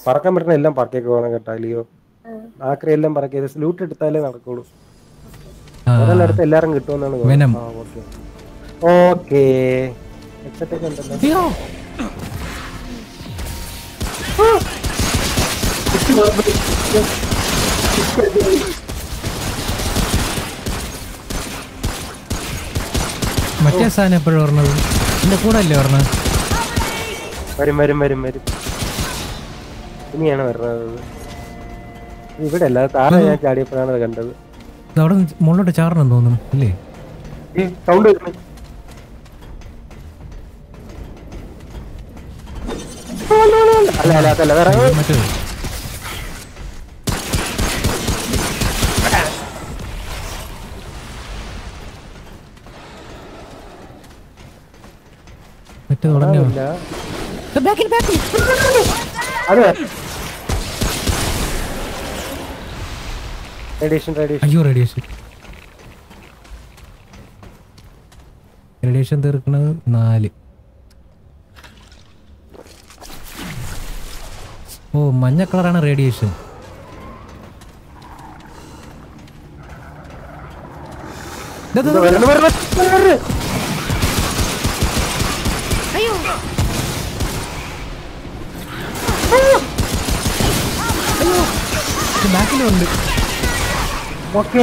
പറക്കാൻ പറ്റുന്ന എല്ലാം പറക്കേക്ക് വേണം കേട്ടോ ലിയോ ആക്രി എല്ലാം പറക്കിയത് ലൂട്ട് എടുത്താലേ നടക്കുള്ളൂ ആ, ഒരെണ്ണടുത്ത് എല്ലാരും കിട്ടുമെന്നാണ് Venom. ഓക്കെ ഓക്കെ ഹെഡ്സെറ്റ് ഒക്കെ ഉണ്ടല്ലോ അയ്യോ മറ്റേ സാധനം എപ്പോഴും പറഞ്ഞത് എന്റെ കൂടെ അല്ലേ പറഞ്ഞത് വരും വരും വരും വരും ഇനിയാണ് വരുന്നത് ഇവിടെ അല്ല താഴെ ഞാൻ ചാടിയപ്പോഴാണ് അത് കണ്ടത് ഇത് അവിടെ നിന്ന് മുകളിലോട്ട് ചാടണം തോന്നുന്നു അല്ലേ ഈ സൗണ്ട് വരുന്നു അല്ല അല്ല അതല്ല വേറെ മറ്റേത് മറ്റേത് ഉടനെ ഇല്ല ബാക്കിൽ ബാക്കിൽ അത് റേഡിയേഷൻ റേഡിയേഷൻ അയ്യോ റേഡിയേഷൻ റേഡിയേഷൻ തീർക്കുന്നത് നാല് ഓ മഞ്ഞ കളറാണ് റേഡിയേഷൻ വരുന്നു വരുന്നു വരുന്നു ബാക്കിലുണ്ട് ഓക്കെ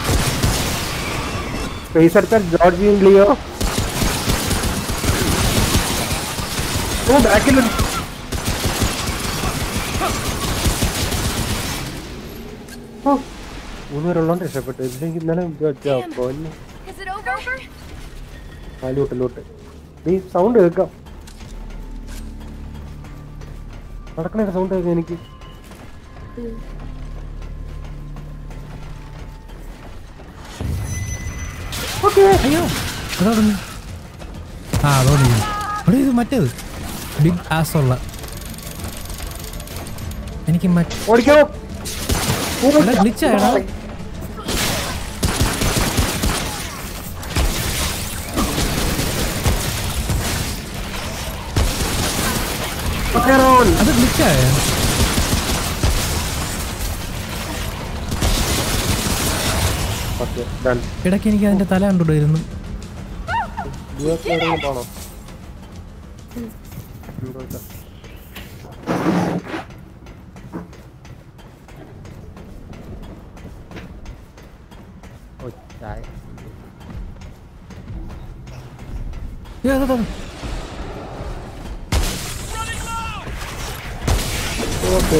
സ്പേസ് എടുത്താൽ ജോർജിയും ലിയോ ഓ ബാക്കിലുണ്ട് ഓ മൂന്നുപേരുള്ളോണ്ട് രക്ഷപ്പെട്ടു ഇല്ലെങ്കിൽ ഇന്നലെ പൊന്നു Is it over? ആ ലൂട്ട് ലൂട്ട് നീ സൗണ്ട് കേൾക്കാം നടക്കണ സൗണ്ട് കേൾക്കാം എനിക്ക് അയ്യോ അതോടൊന്ന് ആ അതോടെ അവിടെ ഇത് മറ്റേത് ബിഗ് ആസ് ഉള്ള എനിക്ക് മറ്റേ ഓടിക്കോ ഗ്ലിച്ച് ആയടാ അത് ഗ്ലിച്ച് ആയ ഓക്കെ ഡൺ ഇടയ്ക്ക് എനിക്ക് അതിന്റെ തല കണ്ടുകൊണ്ടിരുന്നു ലിയോക്ക് എവിടെയെങ്കിലും പോണോ എന്തോ ഇല്ല. ഓ, ചായ. ഓക്കെ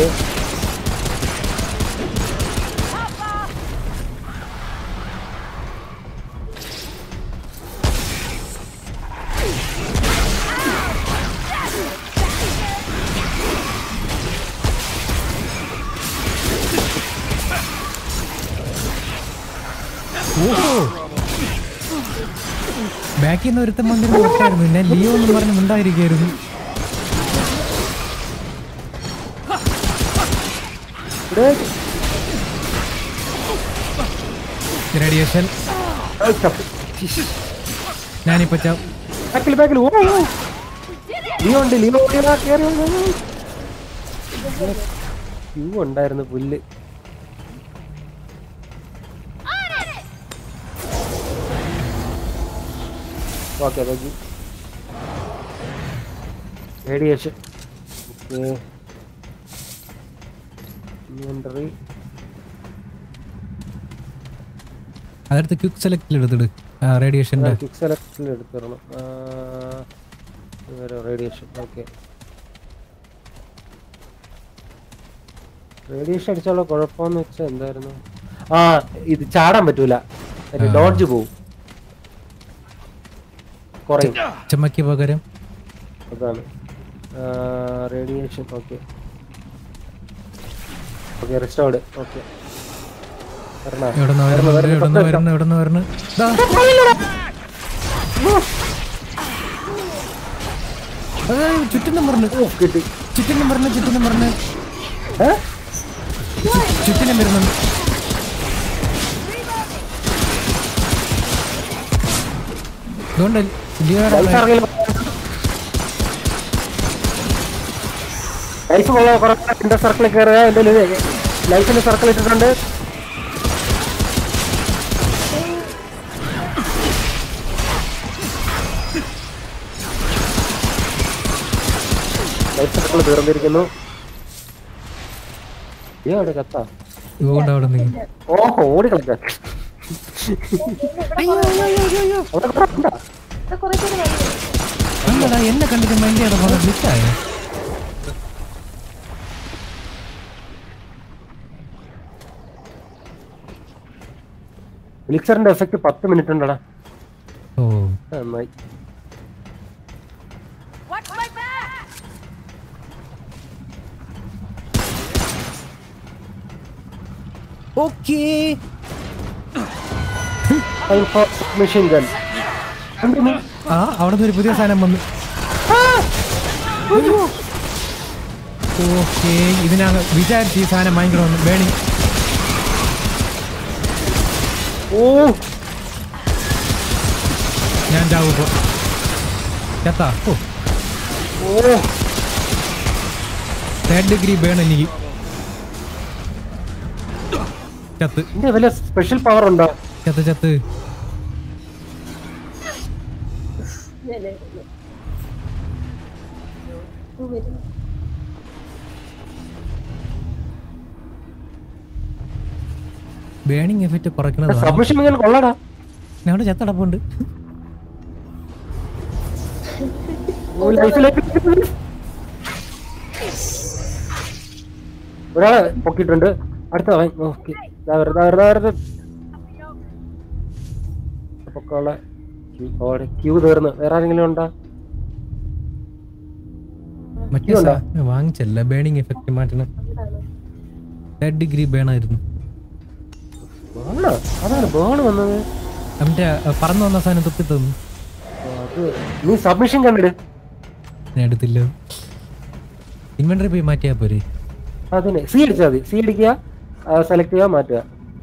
ബാക്കിൽ നിന്ന് ഒരുത്തം വന്നിരുന്ന ഒട്ടായിരുന്നു ഞാൻ ലിയോ എന്നും പറഞ്ഞ് മിണ്ടായിരിക്കായിരുന്നു ഇവിടെ റേഡിയേഷൻ ആ, ചപ്പ്. ഞാനിപ്പോ ചാ- ബാക്കിൽ ബാക്കിൽ ഓ ഓ. ലിയോ ഉണ്ട് ലിയോ ഓടിയടാ, കേറി വന്നു. ക്യൂ ഉണ്ടായിരുന്നു പുല്ല് ഓക്കെ ബാക്കി റേഡിയേഷൻ ഓക്കെ ഇൻവെന്ററി അതെടുത്ത് ക്വിക്ക് സെലക്റ്റിൽ എടുത്തിട് റേഡിയേഷന്റെ ക്വിക്ക് സെലക്ടിൽ എടുത്തിടണം റേഡിയേഷൻ ഓക്കെ റേഡിയേഷൻ അടിച്ചുള്ള കുഴപ്പമെന്ന് വെച്ചാൽ എന്തായിരുന്നു ആ ഇത് ചാടാൻ പറ്റൂല ഡോഡ്ജ് പോവും കുറയും ചമ്മയ്ക്ക് പകരം അതാണ് radiation okay okay restored okay എവിടെന്ന് വരുന്നു എവിടെന്ന് വരുന്നു എവിടെന്ന് വരുന്നു ദാ. അതെ, ചുറ്റിനും പറഞ്ഞു കിട്ടി ചുറ്റിനും പറഞ്ഞു ചുറ്റിനും പറഞ്ഞു ഏ? ചുറ്റിനും വരുന്നുണ്ട് അതുകൊണ്ട് ലിയോയുടെ Health ഇറങ്ങിയില്ല. ലൈഫ് കൊള്ളാം കുറെ എന്റെ സർക്കിളിൽ കയറുക എന്റെ ലൈഫിന്റെ സർക്കിൾ ഇട്ടിട്ടുണ്ട് ലൈഫ് സർക്കിൾ തീർന്നിരിക്കുന്നു ഏ അവിടെ കത്താ ഇതുകൊണ്ട് അവിടെ നീ ഓഹോ ഓടി കളിക്കാൻ അവിടെ കുറെ ഉണ്ടാ? ഇവിടെ കുറേ പേര് വന്നു. അല്ലടാ എന്നെ കണ്ടിട്ട് മൈൻഡ് ചെയ്യണം പോലെ ഗ്ലിച്ചായോ എലിക്സറിന്റെ എഫക്ട് പത്ത് മിനിറ്റ് ഉണ്ടടാ ഓ നന്നായി okay Time for submission gun. എന്തിന്? ആ അവിടെ നിന്ന് ഒരു പുതിയ സാധനം വന്നു ഓക്കേ ഇതിനകം വിചാരിച്ച് ഈ സാധനം ഭയങ്കര വേണി ഓ ഞാൻ ചാവുമ്പോ ചത്താ ഓ ഓ തേർഡ് ഡിഗ്രി വേണം എനിക്ക് ചത്ത് ഇതിന്റെ വല്ല സ്പെഷ്യൽ പവർ ഉണ്ടോ ചത്ത് ചത്ത് ഇല്ല, ഇല്ല, ഇല്ല. ഓ, വരുന്നു. ബേണിംഗ് എഫക്റ്റ് കുറയ്ക്കണതാണ് സബ്മിഷൻ ഇങ്ങനെ കൊള്ളടാ ഞാൻ അവിടെ ചത്തടപ്പുണ്ട് ഓ, ലൈഫിലേക്ക് ഒരാളെ പൊക്കിയിട്ടുണ്ട് അടുത്ത ഓക്കെ പൊക്കമുള്ള ക്യൂ തീർന്ന് വേറെ ആരെങ്കിലും ഉണ്ടോ മറ്റേ ഇതുണ്ടോ? സാ- വാങ്ങിച്ചല്ല ബേണിംഗ് എഫക്റ്റ് മാറ്റണം തേർഡ് ഡിഗ്രി ബേണായിരുന്നു ആണോ അതാണ് ബേണ് വന്നത് അവന്റെ അഹ്, പറന്നു വന്ന സാധനം തുപ്പി തന്നു ഓ, അത് നീ സബ്മിഷൻ കണ്ടിട് ഞാൻ എടുത്തില്ല ഇൻവെന്ററി പോയി മാറ്റിയാ പോരെ അതിന് സി അടിച്ചാൽ മതി സി അടിക്കുക സെലക്ട് ചെയ്യുക മാറ്റുക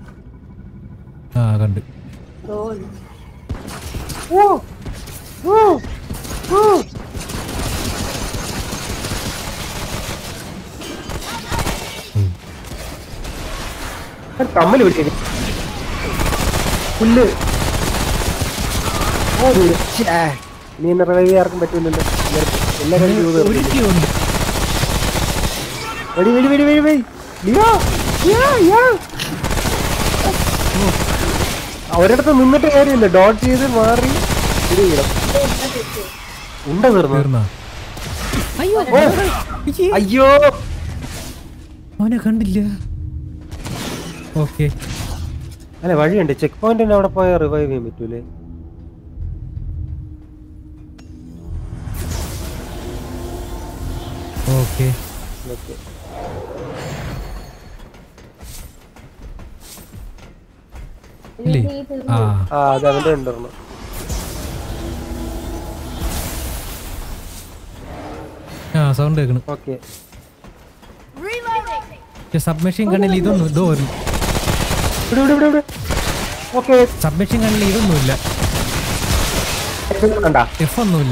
ആ കണ്ട് ഗോൾ. ഓ ഓ ഓ തമ്മിൽ പിടിക്കുന്നു പുല്ല് ഓ, ഇത് ശ്ശേ. നീ എന്നെ റിവൈവ് ആർക്കും പറ്റൂലല്ലോ എല്ലാവരും ചെയ്തു തീർന്നു. ഒരുത്തിയുണ്ട് വെടി വെടി വെടി വെടി വെടി ലിയോ ലിയോ, ലിയോ. ഓ. ഒരിടത്ത് നിന്നിട്ട് കാര്യമില്ല ഡോട്ട് ചെയ്ത് മാറി ഇത് ചെയ്യണം ഉണ്ട തീർന്നു തീർന്നാ ഓ, അയ്യോ അവനെ കണ്ടില്ല ഓക്കെ അല്ല വഴിയുണ്ട് ചെക്ക് പോയിന്റിന് അവിടെ പോയാൽ റിവൈവ് ചെയ്യാൻ പറ്റൂലേ ഓക്കെ ഓക്കെ ഇല്ലേ ഇത് ഈ തീർന്നു. ആ ആ അത് അവന്റെ ഉണ്ടൊരെണ്ണം ആ സൗണ്ട് കേൾക്കണം ഓക്കെ സബ്മെഷീൻ കണ്ണിൽ ഇതൊന്നും ഇതോ ഒരു ഇവിടെ ഇവിടെ ഇവിടെ ഇവിടെ ഓക്കെ സബ്മെഷീൻ കണ്ണിൽ ഇതൊന്നുമില്ല കണ്ടാ എഫ് ഒന്നുമില്ല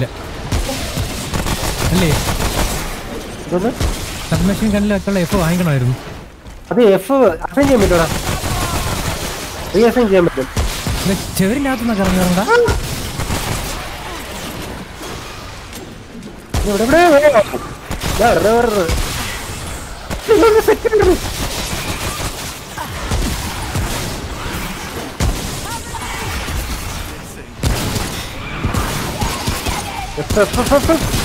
അല്ലേ ഇതൊന്ന് സബ്മെഷീൻ കണ്ണിലൊക്കെ ഉള്ള എഫ് വാങ്ങിക്കണമായിരുന്നു അത് എഫ് അസൈൻ ചെയ്യാൻ പറ്റൂടാ റീ അസൈൻ ചെയ്യാൻ പറ്റും ഇത് ചെവരിനകത്ത് നിന്നൊക്കെ ഇറങ്ങാറുണ്ടാ ഇവിടെ ഇവിടെ ഇവിടെ ദാ വെറുതെ വെറുതെ. ഇതൊന്ന് set ചെയ്യണം. F, F, F, F, F.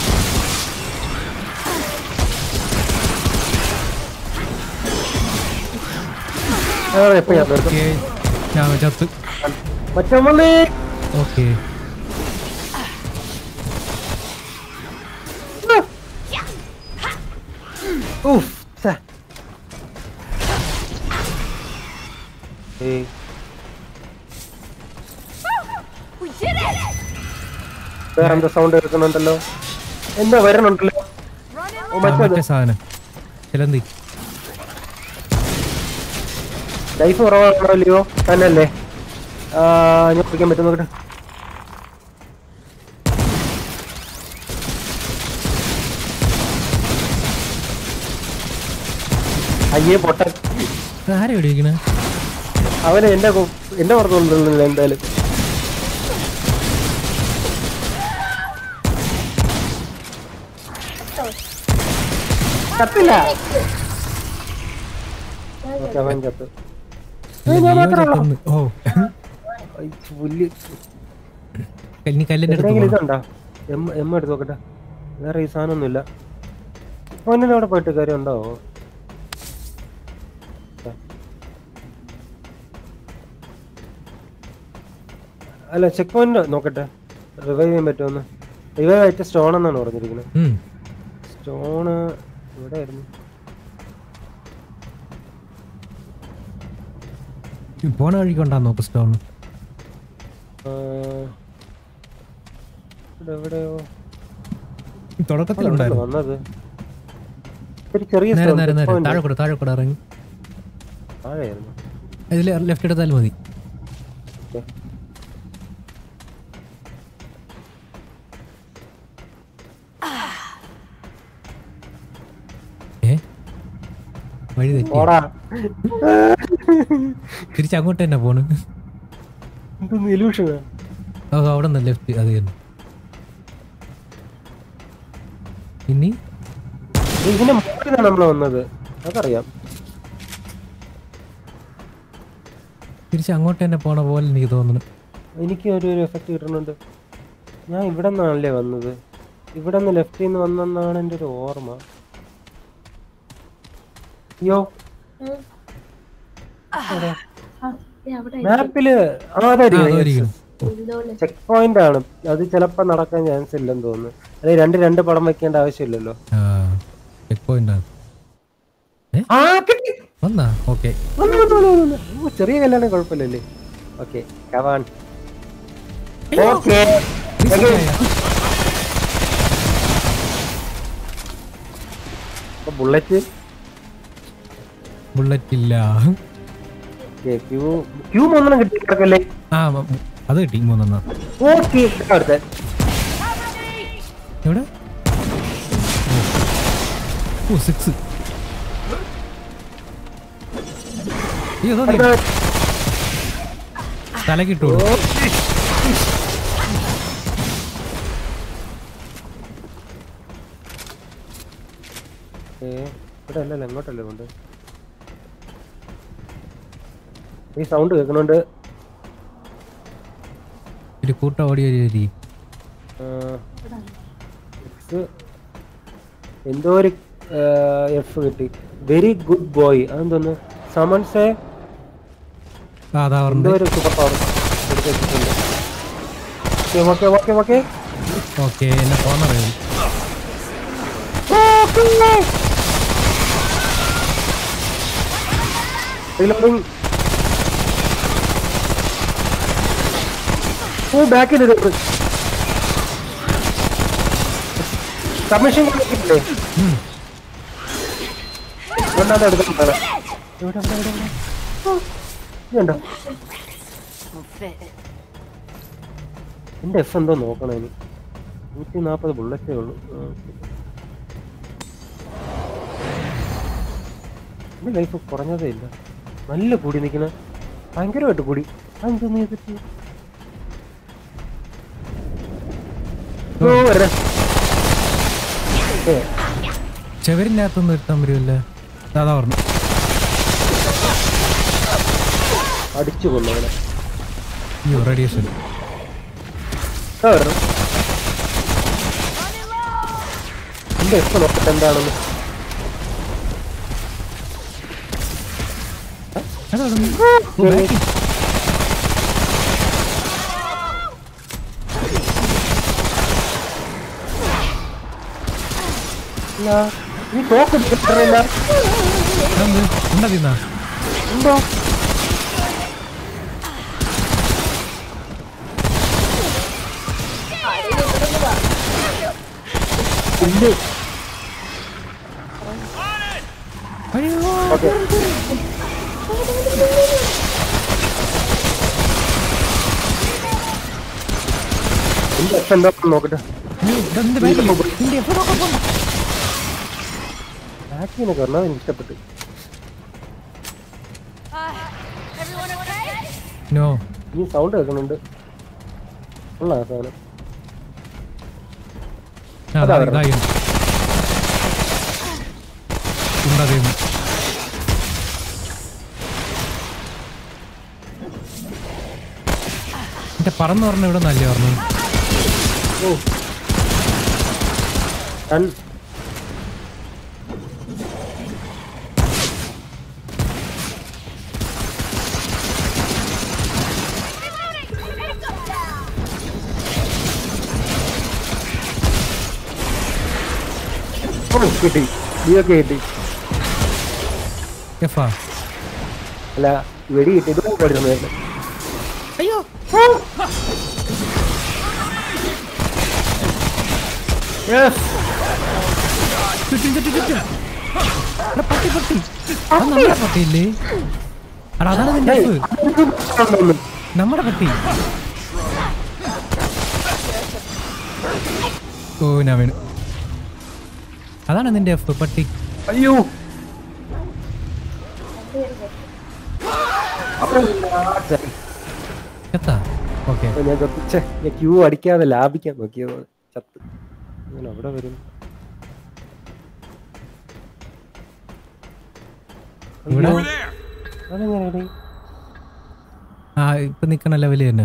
ആ, എപ്പോ ഞാൻ തീർക്കും. ഓക്കെ ഞാൻ ചത്ത് മറ്റേ മള്ളി. Okay Uf. ഛെ. ഏയ്. വേറെ എന്താ സൗണ്ട് കേൾക്കുന്നുണ്ടല്ലോ എന്താ വരണുണ്ടല്ലോ ഓ മറ്റേ മറ്റേ സാധനം ചിലന്തി ലൈഫ് കുറവാണല്ലോ തന്നെയല്ലേ ആ, ഞാൻ പിടിക്കാൻ പറ്റും നോക്കട്ടെ അയ്യേ പൊട്ട ആരെ വെടിവെക്കണേ അവന് എന്റെ കൊ- എന്റെ പുറത്തുകൊണ്ടില്ല എന്തായാലും കത്തില്ല ഓക്കേ, അവൻ ചത്ത് ലിയോ ചത്തുന്നു. ഓ ഐ, പുല്ല് ഇനി കല്ലിന്റെ അടുത്ത് എവിടെയെങ്കിലും പോണം. ഇതുണ്ടോ എം എം എടുത്ത് നോക്കട്ടെ വേറെ ഈ സാധനമൊന്നുമില്ല ഫോണിന്റെ അവിടെ പോയിട്ട് കാര്യം ഉണ്ടാവോ അല്ല ചെക്ക് പോയിന്റ് നോക്കട്ടെ റിവൈവ് ചെയ്യാൻ പറ്റുമെന്ന് റിവൈവ് ആയിട്ട് സ്റ്റോൺ എന്നാണ് പറഞ്ഞിരിക്കുന്നത് ഉം. സ്റ്റോണ് ഇവിടെ ആയിരുന്നു ഈ പോണ വഴിക്കൊണ്ടാ നോക്ക് സ്റ്റോൺ ഇവിടെ എവിടെയോ തുടക്കത്തിലുണ്ടായിരുന്നു വന്നത് ഒരു ചെറിയ നേരെ stone, നേരെ check നേരെ point. താഴെ കൂടെ താഴെ കൂടെ ഇറങ്ങി താഴെയായിരുന്നു ഇതിൽ ലെഫ്റ്റ് എടുത്താലും മതി ഓക്കേ. ഏ വഴി തെറ്റി ഓടാ തിരിച്ച് അങ്ങോട്ട് തന്നെ പോണ് ഇതൊന്ന് ഇലൂഷൻ ഓ അവിടെ നിന്ന് ലെഫ്റ്റ് അത് തന്നെ ഇനി ഇതിന്റെ മുകളിലാണ് നമ്മൾ വന്നത് അതറിയാം തിരിച്ച് അങ്ങോട്ട് തന്നെ പോണ പോലെ എനിക്ക് തോന്നുന്നു എനിക്ക് ഒരു ഒരു എഫക്റ്റ് കിട്ടുന്നുണ്ട് ഞാൻ ഇവിടെ നിന്നാണല്ലേ വന്നത് ഇവിടെ നിന്ന് ലെഫ്റ്റിൽ നിന്ന് വന്നെന്നാണ് എൻ്റെ ഒരു ഓർമ്മ അയ്യോ ഉം. എവിടെ? ആ, ദേ അവിടെ മാപ്പില് ആ ആ, അതായിരിക്കും അതായിരിക്കും. എന്തോന്ന് ചെക്ക് പോയിന്റ് ആണ് അത് ചിലപ്പോ നടക്കാൻ ചാൻസ് ഇല്ലെന്ന് തോന്നുന്നു അല്ലെങ്കിൽ രണ്ട് രണ്ട് പടം വെക്കേണ്ട ആവശ്യമില്ലല്ലോ ആ ചെക്ക് പോയിന്റ് ആണ് ആ കിട്ടി വന്നാ ഓക്കെ വന്നു, വന്നു, വന്നു, വന്നു. ഓ, ചെറിയ കല്യാണം കുഴപ്പമില്ലല്ലേ ഓക്കെ കവാൻ ഓക്കെ ബുള്ളറ്റ് ബുള്ളറ്റ് ഇല്ല ക്യൂ ക്യൂ മൂന്നെണ്ണം കിട്ടി കിടക്കല്ലേ ആ മ- അത് കിട്ടി മൂന്നെണ്ണ ഓക്കെ അടുത്ത എവിടെ ഓ സിക്സ് അയ്യോ അതാ നീ തലക്കിട്ടു ഏ ഇവിടെ അല്ലല്ലോ എങ്ങോട്ടല്ലേ കൊണ്ട് ഈ സൗണ്ട് കേൾക്കണോണ്ട് ഒരു കൂട്ടം ഓടി വരി എക്സ് എന്തോ ഒരു എഫ് കിട്ടി വെരി ഗുഡ് ബോയ് അതെന്തോന്ന് സമൺസേ ആ അതാ എന്തോ പറഞ്ഞത് ഒരു super power okay okay okay okay എന്നെ പോന്നറിയും റീലോഡിംഗ് ഓ ബാക്കിൽ സബ്മിഷൻ കിട്ടില്ലേ രണ്ടാമത് എടുത്തിട്ടുണ്ടല്ലോ എവിടെ എവിടെ എവിടെ എവിടെ ഓ, ഇതുണ്ടോ എന്റെ എഫ് എന്തോ നോക്കണം ഇനി നൂറ്റി നാൽപ്പത് ബുള്ളറ്റേ ഉള്ളൂ ആ, ഓക്കേ. എന്റെ ലൈഫ് കുറഞ്ഞതേ ഇല്ല നല്ല കൂടി നിൽക്കണ ഭയങ്കരമായിട്ട് കൂടി അതെന്തോ നീ പറ്റി ഓ വരെ ഏ ചെവരിൻ്റെ അകത്തൊന്നും എടുത്താൻ വരുമല്ലേ അതാ പറഞ്ഞു അടിച്ചു കൊന്നവനെ അയ്യോ റേഡിയേഷൻ ആ വരണം എന്റെ എഫ് നോക്കട്ടെ എന്താണെന്ന് അതാ പറഞ്ഞു ഇല്ല. നീ തോക്ക് കിട്ടണില്ല എന്താ തിന്നാ ഉണ്ടോ ഇല്ല അയ്യോ ഓക്കെ എന്റെ എഫ് എന്താ നോക്കട്ടെ അയ്യോ, ഇതെന്ത് ബാഗിൽ? ഇതിന്റെ എപ്പോ നോക്കാൻ പോണം? ബാക്കിനെ കാരണം എനിക്ക് ഇഷ്ടപ്പെട്ടു നോ ഈ സൗണ്ട് കേൾക്കുന്നുണ്ട് ഉള്ള സാധനം അതാ ഇതായി ഉണ്ടാകുന്നു എന്റെ പറന്ന് പറഞ്ഞ ഇവിടെ നല്ല പറഞ്ഞു ഓ കൺ ഓ, കിട്ടി ഇതൊക്കെ കിട്ടി എഫാ അല്ല വെടി കിട്ടി ഇത് പഠിച്ചു അയ്യോ ചുറ്റും ചുറ്റും ചുറ്റും എടാ, പട്ടി പട്ടി അത് നമ്മുടെ പട്ടിയില്ലേ എടാ അതാണ് നിന്റെ എഫ് നമ്മുടെ പട്ടി ഓ ഞാൻ വീണു അതാണ് നിന്റെ എഫ് പട്ടി അയ്യോ എത്താ ഓക്കെ അപ്പൊ ഞാൻ ചത്ത് ഞാൻ ക്യൂ അടിക്കാതെ ലാഭിക്കാൻ നോക്കിയത് ചത്ത് ഞാൻ അവിടെ വരും ഇവിടെ അതെങ്ങനെയാടി ആ ഇപ്പൊ നിക്കണ ലെവല് തന്നെ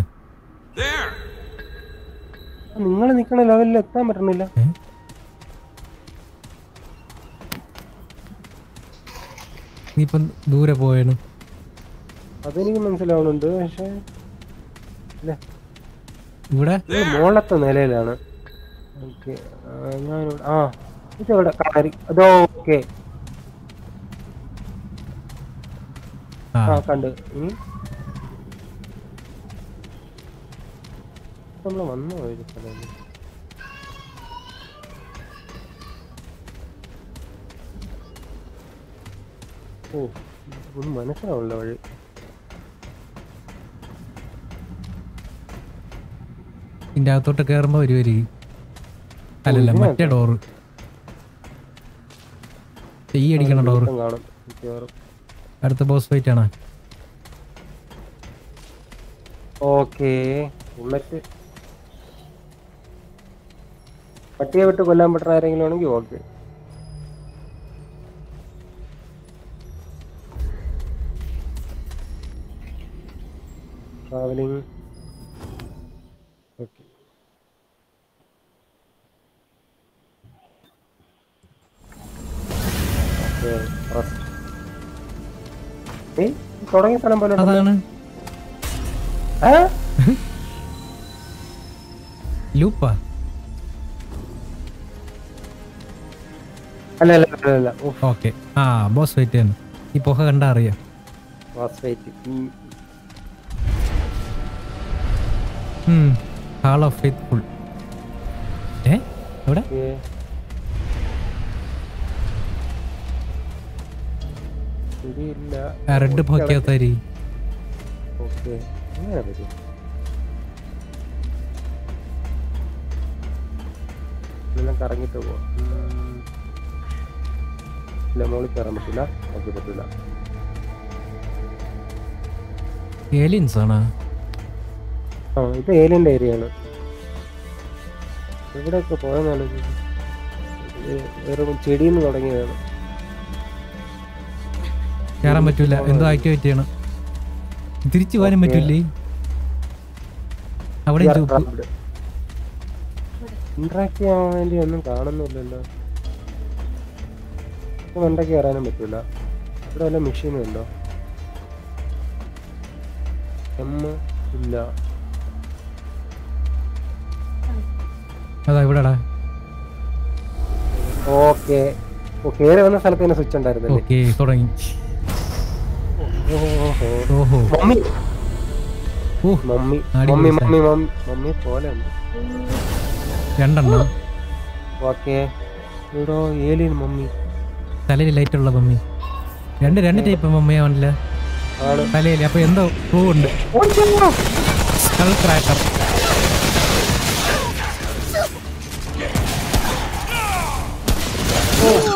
നിങ്ങൾ നിക്കണ ലെവലിൽ എത്താൻ പറ്റണില്ല ഏ? നീ ഇപ്പം ദൂരെ പോയാണ് അതെനിക്ക് മനസ്സിലാവുന്നുണ്ട് പക്ഷേ ഇല്ല ഇവിടെ ഇത് മോളത്തെ നിലയിലാണ് ഓക്കെ ഞാൻ ആ ഇതെവിടെ കാരി അതോ ഓക്കെ ആ ആ കണ്ട് ഇനി നമ്മൾ വന്നു പോയത് സ്ഥലം ഓ ഒന്നും മനസ്സിലാവില്ല വഴി ഇതിന്റെ അകത്തോട്ട് കയറുമ്പോ വരുവരി അല്ലല്ല ഇതിനകത്ത്? മറ്റേ ഡോറ് ഈ അടിക്കണ ഡോറ് ഇപ്പം കാണും മിക്കവാറും അടുത്ത ബോസ് ഫൈറ്റ് ആണ് ഓക്കേ ബുള്ളറ്റ് പട്ടിയെ വിട്ട് കൊല്ലാൻ പറ്റുന്ന ആരെങ്കിലും ആണെങ്കിൽ ഓക്കെ ട്രാവലിംഗ് ഓക്കെ ഏയ് തുടങ്ങിയ സ്ഥലം പോലെ ഉണ്ടല്ലോ. അതാണ് ആ? ലൂപ്പാ അല്ല അല്ല അല്ല അല്ല ഉഫ്, ഓക്കെ ആ ബോസ് ഫൈറ്റ് തന്നെ ഈ പുക കണ്ടാ അറിയാം phosphate. ഉം, ഹാൾ ഓഫ് ഫെയ്ത്ത്ഫുൾ ഏ എവിടെ okay. ശരിയില്ല ആ റെഡ് പൊക്കിയാത്താരി ഓക്കെ അങ്ങനെ പറ്റും ഇതെല്ലാം കറങ്ങിട്ട് പോവാം ഉം. ഇല്ല മോളിൽ കയറാൻ പറ്റില്ല ഓക്കെ പറ്റില്ല ഏലിയൻസ് ആണ് ആ ഇത് ഏലിയൻ്റെ ഏരിയ ആണ് ഇവിടെയൊക്കെ പോയെന്നാണ് വെറും ചെടിയിൽ നിന്ന് തുടങ്ങിയതാണ് കയറാൻ പറ്റൂല എന്തോ ആക്ടിവേറ്റ് ചെയ്യണം തിരിച്ചു പോകാനും പറ്റൂലേ അവിടെ ചുവപ്പ് ഇന്ററാക്ട് ചെയ്യാൻ വേണ്ടി ഒന്നും കാണുന്നില്ലല്ലോ ഇപ്പൊ മണ്ടയ്ക്ക് കയറാനും പറ്റൂല ഇവിടെ വല്ല മെഷീനും ഉണ്ടോ എം ഇല്ല അതാ ഇവിടെടാ ഓക്കെ ഓ കയറി വന്ന സ്ഥലത്ത് തന്നെ സ്വിച്ച് ഉണ്ടായിരുന്നല്ലേ ഓക്കെ തുടങ്ങി ഓഹോ ഓഹോ മമ്മി ഓ മമ്മി അടിപൊളി മമ്മി മമ്മി മമ്മി മമ്മി പോലെ ഉണ്ട് രണ്ടെണ്ണം ഓക്കെ ഇവിടെ ഏലിയൻ മമ്മി തലയിൽ ലൈറ്റ് ഉള്ള മമ്മി രണ്ട് രണ്ട് ടൈപ്പ് മമ്മിയാവണില്ല ആണ് തലയിൽ അപ്പൊ എന്തോ ക്ലൂ ഉണ്ട് സ്കൾ ക്രാക്കർ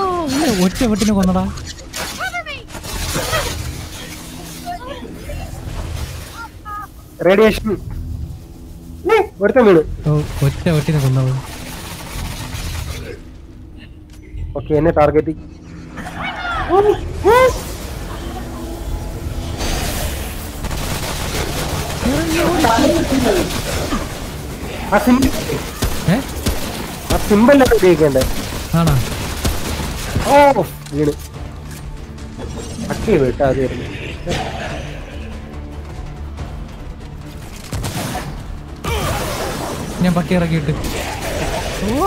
ഒറ്റ വെട്ടിനെ കൊന്നടാ റേഡിയേഷൻ ഒരുത്തൻ വീണ് ഓ ഒറ്റ ഒട്ടിനെ കൊന്നവൻ ഓക്കെ എന്നെ ടാർഗറ്റ് ആ സിമ്പിൾ ഏ ആ സിമ്പിളാണ് ഉപയോഗിക്കേണ്ടത് ആണോ ഓ വീണ് അക്കി വീട്ടാ അത് വരുന്നു ഞാൻ പട്ടി ഇറക്കിയിട്ട് ഓ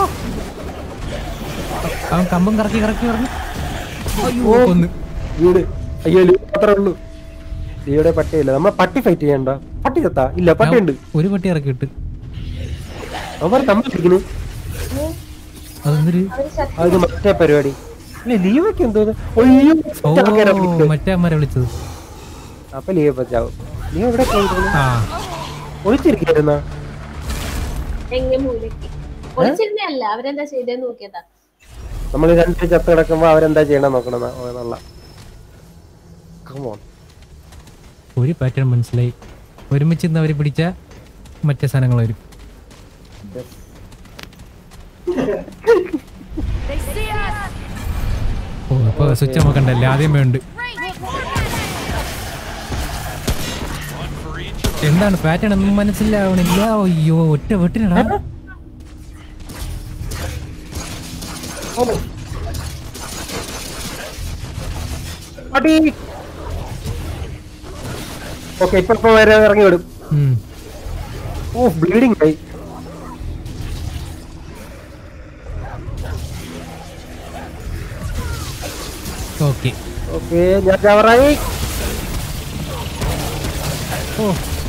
അവൻ കമ്പും കറക്കി കറക്കി കറക്കി അയ്യോ കൊന്ന് വീട് അയ്യോ ലീവ് മാത്രമേ ഉള്ളൂ ലീയുടെ പട്ടിയില്ല നമ്മ പട്ടി ഫൈറ്റ് ചെയ്യണ്ട പട്ടി ചത്താ ഇല്ല പട്ടി ഉണ്ട് ഒരു പട്ടി ഇറക്കിയിട്ട് അവർ തമ്മിലിരിക്കുന്നു അതെന്തൊരു അവര് ശത്രു അത് മറ്റേ പരിപാടി ഇല്ല ലീവൊക്കെ എന്തോ ഒയ്യോ ഓ ആൾക്കാരെ വിളിച്ചു. മറ്റേ അമ്മരെ വിളിച്ചത് അപ്പൊ ലീവ് പറ്റാവും ലീവ് എവിടെ പോയിരുന്നു ആ ഒളിച്ചിരിക്കുന്ന എങ്ങനെ മൂലക്ക് ഒളിച്ചിരുന്നല്ല അവരെന്താ ചെയ്തേന്ന് നോക്കിയതാ നമ്മൾ രണ്ട് ചത്ത് കിടക്കുമ്പോ അവരെന്താ ചെയ്യണം നോക്കണം എന്നുള്ള കമോൺ ഒരു പാറ്റേൺ മനസ്സിലായി ഒരുമിച്ച് നിന്ന് അവര് പിടിച്ച മറ്റേ സാധനങ്ങൾ വരും ഓ ഇപ്പൊ സ്വിച്ച് നോക്കണ്ടല്ലേ ആദ്യം വേണ്ട എന്താണ് പാറ്റേൺ ഒന്നും മനസ്സിലാവണില്ല അയ്യോ ഒറ്റ വെട്ടിനടാ ഓക്കെ ഇപ്പൊ ഇപ്പൊ വരെ ഇറങ്ങി വിടും ഉം. ഓ ബ്ലീഡിങ് ആയി ഓക്കെ ഓക്കെ ഞാൻ ചവറായി ഓ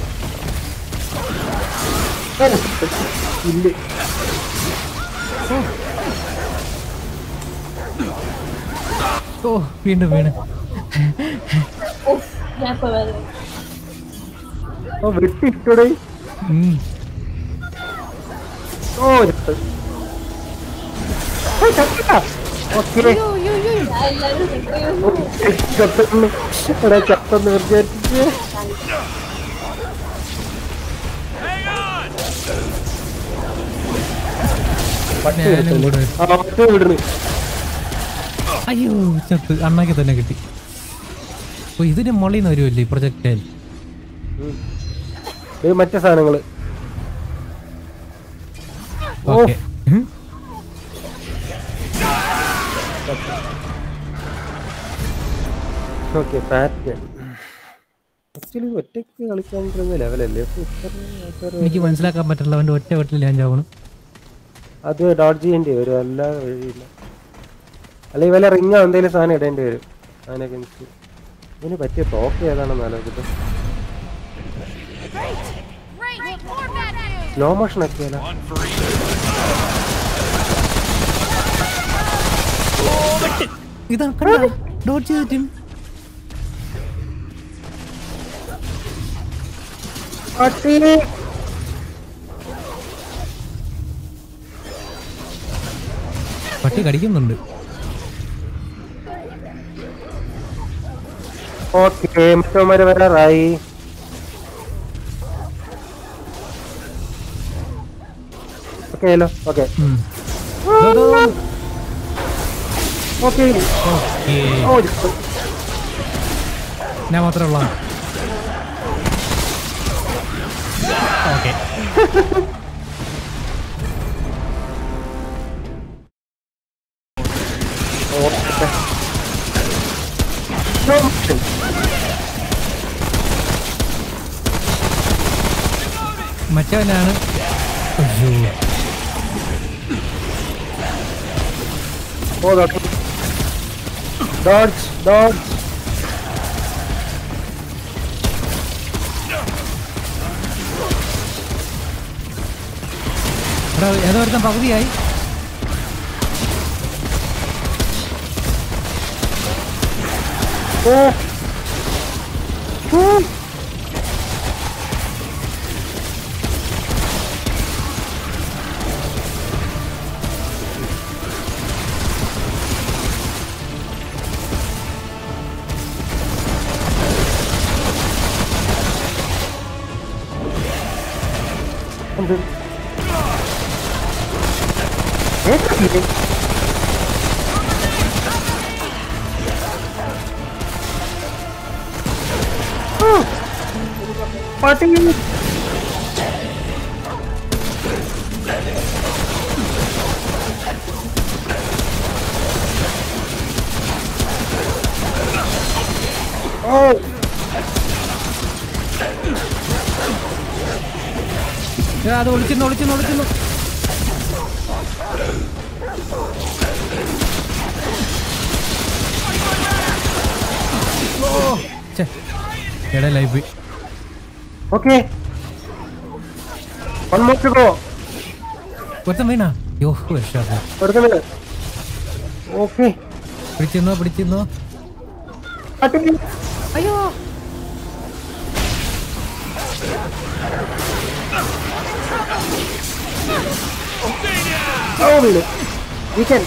ഇല്ല ഓ വീണ്ടും വീണ് ഉഫ്, ഞാൻ ഇപ്പൊ വരാം. ഓ വെട്ടിട്ടോടെ ഉം. ഓ ചത്ത് ഓ, ചത്തില്ല. ഓക്കേ ഞാൻ എല്ലാവരും നിൽക്കുകയോ ചത്തുള്ളൂ എടാ ചത്തെന്ന് വിചാരിച്ചിട്ട് പട്ടി ഞാനും വിടുന്നു. കൂടെ. ആ പട്ടി വിടുന്നു അയ്യോ ചത്ത് അണ്ണാക്കി തന്നെ കിട്ടി ഓ ഇതിന് മുകളിൽ നിന്ന് വരുമല്ലേ ഈ പ്രൊജക്ടൈൽ ഉം. ഇത് മറ്റേ സാധനങ്ങള് ഓ. ഓക്കെ ഓക്കെ പാറ്റേൺ ആക്ച്വലി ഒറ്റയ്ക്ക് കളിക്കാൻ പറ്റുന്ന ലെവലല്ലേ അപ്പൊ ഇത്ര ആൾക്കാര് എനിക്ക് മനസ്സിലാക്കാൻ പറ്റില്ല അവന്റെ ഒറ്റ വെട്ടിൽ ഞാൻ ചാവണം അത് ഡോട്ട് ചെയ്യേണ്ടി വരും അല്ലാതെ വഴിയില്ല അല്ലെങ്കിൽ വല്ല റിങ്ങോ എന്തെങ്കിലും സാധനം ഇടേണ്ടി വരും അതിനൊക്കെ എനിക്ക് ഇതിന് പറ്റിയ തോക്ക് ഏതാണെന്ന് ആലോചിച്ചിട്ട് Great! More bad news! Slow motion ഒക്കെ അല്ല ഇതാ കണ്ട ഡോട്ട് ചെയ്തിട്ടും പട്ടി പട്ടി കടിക്കുന്നുണ്ട് ഓക്കെ മറ്റവന്മാര് വരാറായി ഓക്കെ ഹലോ ഓക്കെ ഉം. ദോ, ദോ, ദോ. Okay okay. ഓ ഞാൻ മാത്രമേ ഉള്ള ഓക്കെ ഓക്കെ സ്ലോ മോഷൻ മറ്റവനാണ് അയ്യോ ഓ ഡോട്ട് ഡോഡ്ജ് ഡോഡ്ജ് എടാ ഏതോ ഒരുത്തൻ പകുതിയായി ഓ ഓ എന്ത് കേട്ടില്ലേ? ആ, പട്ടി ഓ എടാ, അത് ഒളിച്ചിരുന്നു ഒളിച്ചിരുന്നു ഒളിച്ചിരുന്നു ഛെ, എടാ life okay one more to go ഒരുത്തൻ വീണാ യോ രക്ഷാ വെറുതെ വീണ് ഓക്കെ പിടിച്ചിരുന്നോ പിടിച്ചിരുന്നോ പട്ടി അയ്യോ ഓ വീണ് വീക്കൻ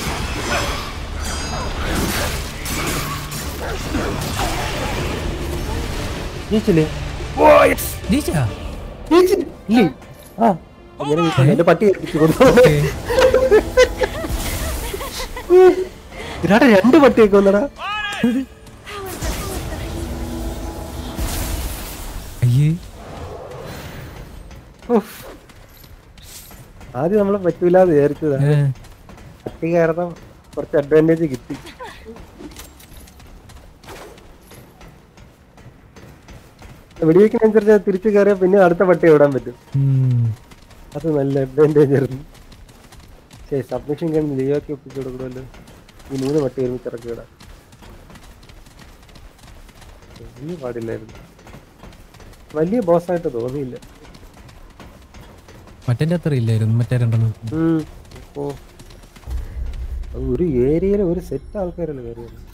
ജയിച്ചില്ലേ ജയിച്ചാ ജയിച്ചു ഇല്ലേ ആ ഇങ്ങനെ ജയിച്ചില്ല. എന്റെ പട്ടി ഏൽപ്പിച്ചു കൊടുത്തു ഓക്കേ. ഇതിനാടെ രണ്ട് പട്ടിയൊക്കെ വന്നടാ അയ്യേ ഉഫ്. ആദ്യം നമ്മളെ പറ്റൂലെന്ന് വിചാരിച്ചതാ ഏ, പട്ടി കാരണം കുറച്ച് അഡ്വാൻറ്റേജ് കിട്ടി വെടിവെക്കുന്നതനുസരിച്ച് അത് തിരിച്ചു കയറിയാൽ പിന്നെ അടുത്ത പട്ടി ഓടാൻ പറ്റും ഉം. അത് നല്ല അഡ്വാൻറ്റേജ് ആയിരുന്നു ശരി സബ്മിഷൻ കഴിഞ്ഞ് ലീവാക്കി ഒപ്പിച്ചു കൊടുക്കണമല്ലോ ഈ മൂന്ന് പട്ടി ഒരുമിച്ച് ഇറക്കി വിടാം വലിയ പാടില്ലായിരുന്നു വലിയ ബോസായിട്ട് തോന്നിയില്ല മറ്റേ അത്ര ഇല്ലായിരുന്നു മറ്റേ രണ്ടെണ്ണം ഉം. ഓ അത് ഒരു ഏരിയയിൽ ഒരു സെറ്റ് ആൾക്കാരല്ലേ കയറിയത്